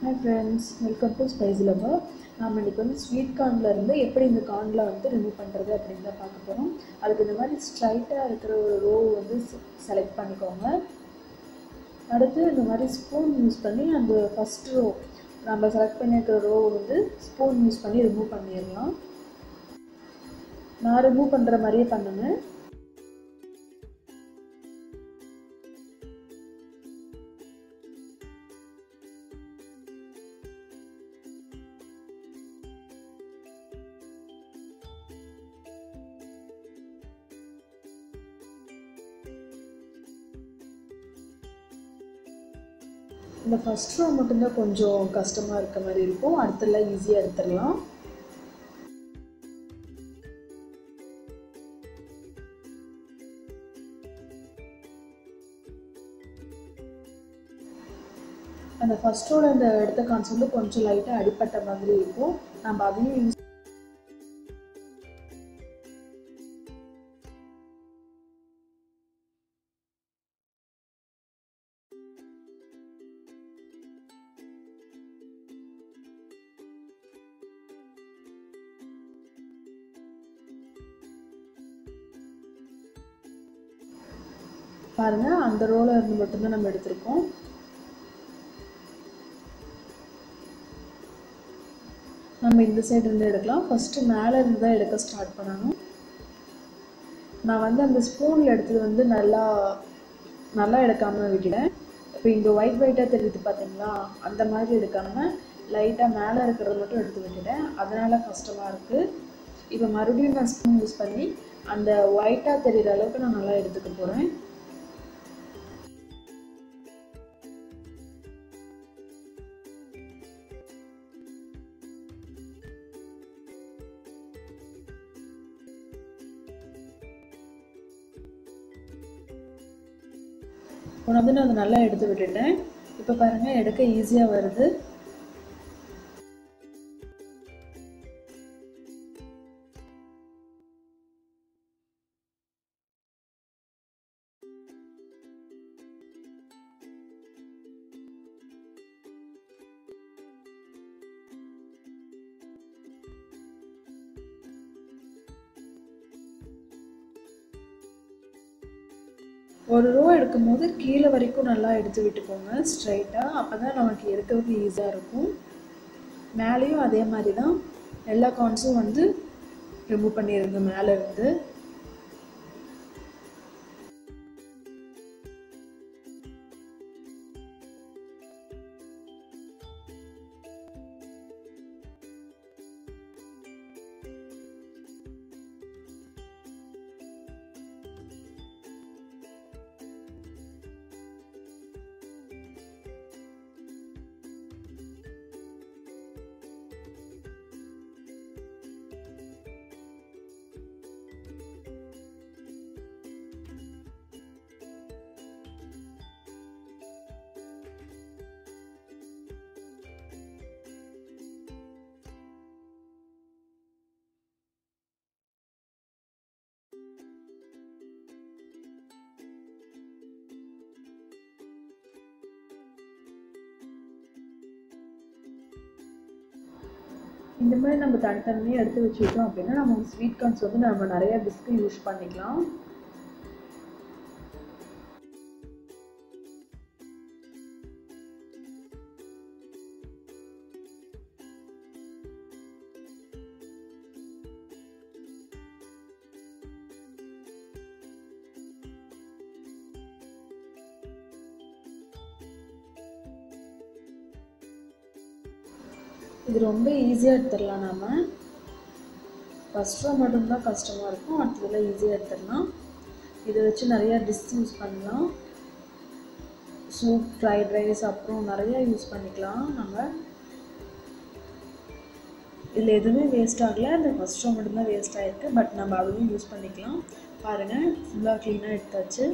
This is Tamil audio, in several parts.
hi friends welcome to spice lover நாம் இன்றைக்கி வந்து ஸ்வீட் கார்னில் இருந்து எப்படி இந்த கார்னில் வந்து ரிமூவ் பண்ணுறது அப்படின்னு தான் பார்க்க போகிறோம் அதுக்கு இந்த மாதிரி ஸ்ட்ரைட்டாக இருக்கிற ஒரு ரோ வந்து செலக்ட் பண்ணிக்கோங்க அடுத்து இந்த மாதிரி ஸ்பூன் யூஸ் பண்ணி அந்த ஃபஸ்ட் ரோ நம்ம செலக்ட் பண்ணியிருக்கிற ரோ வந்து ஸ்பூன் யூஸ் பண்ணி ரிமூவ் பண்ணிடலாம் நான் ரிமூவ் பண்ணுற மாதிரியே பண்ணுங்கள் இந்த ஃபஸ்ட் ரோ மட்டும்தான் கொஞ்சம் கஷ்டமாக இருக்க மாதிரி இருக்கும் அடுத்தெல்லாம் ஈஸியாக எடுத்துடலாம் அந்த ஃபஸ்ட் ரோல இந்த எடுத்த கான்ஸ் வந்து கொஞ்சம் லைட்டாக அடிப்பட்ட மாதிரி இருக்கும் நம்ம அதையும் யூஸ் பாருங்கள் அந்த ரோல இருந்து மட்டும்தான் நம்ம எடுத்திருக்கோம் நம்ம இந்த சைடு இருந்து எடுக்கலாம் ஃபஸ்ட்டு மேலே இருந்து தான் எடுக்க ஸ்டார்ட் பண்ணணும் நான் வந்து அந்த ஸ்பூனில் எடுத்தது வந்து நல்லா நல்லா எடுக்காமல் விட்டுட்டேன் இப்போ இங்கே ஒயிட் ஒயிட்டாக தெரியுது பார்த்தீங்களா அந்த மாதிரி எடுக்காமல் லைட்டாக மேலே இருக்கிறத மட்டும் எடுத்து விட்டுட்டேன் அதனால் கஷ்டமாக இருக்குது இப்போ மறுபடியும் நான் ஸ்பூன் யூஸ் பண்ணி அந்த ஒயிட்டாக தெரிகிற அளவுக்கு நான் நல்லா எடுத்துக்க போகிறேன் உன வந்து நான் அதை நல்லா எடுத்து விட்டுட்டேன் இப்போ பாருங்கள் எடுக்க ஈஸியாக வருது ஒரு ரோ எடுக்கும் போது கீழே வரைக்கும் நல்லா எடுத்து விட்டுக்கோங்க ஸ்ட்ரைட்டாக அப்போ தான் நமக்கு எடுக்கிறதுக்கு ஈஸியாக இருக்கும் மேலேயும் அதே மாதிரி தான் எல்லா கார்ன்ஸும் வந்து ரிமூவ் பண்ணிடுங்க மேலே இருந்து இந்த மாதிரி நம்ம தனித்தனியாக எடுத்து வச்சுக்கிட்டோம் அப்படின்னா நம்ம ஸ்வீட் கார்ன்ஸ் வந்து நம்ம நிறைய டிஸ்க்கு யூஸ் பண்ணிக்கலாம் இது ரொம்ப ஈஸியாக எடுத்துடலாம் நாம் ஃபஸ்ட் ரோ மட்டும்தான் கஷ்டமாக இருக்கும் அடுத்ததெல்லாம் ஈஸியாக எடுத்துடலாம் இதை வச்சு நிறையா டிஷ் யூஸ் பண்ணலாம் சூப் ஃப்ரைட் ரைஸ் அப்புறம் நிறையா யூஸ் பண்ணிக்கலாம் நம்ம இதில் எதுவுமே வேஸ்ட் ஆகலை அந்த ஃபஸ்ட் ரோ மட்டும்தான் வேஸ்ட் ஆகிருக்கு பட் நம்ம அதையும் யூஸ் பண்ணிக்கலாம் பாருங்கள் ஃபுல்லாக க்ளீனாக எடுத்தாச்சு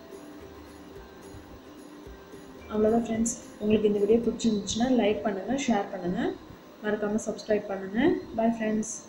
அவ்வளோதான் ஃப்ரெண்ட்ஸ் உங்களுக்கு இந்த வீடியோ பிடிச்சிருந்துச்சுன்னா லைக் பண்ணுங்கள் ஷேர் பண்ணுங்கள் மறக்காமல் சப்ஸ்கிரைப் பண்ணுங்கள் பாய் ஃப்ரெண்ட்ஸ்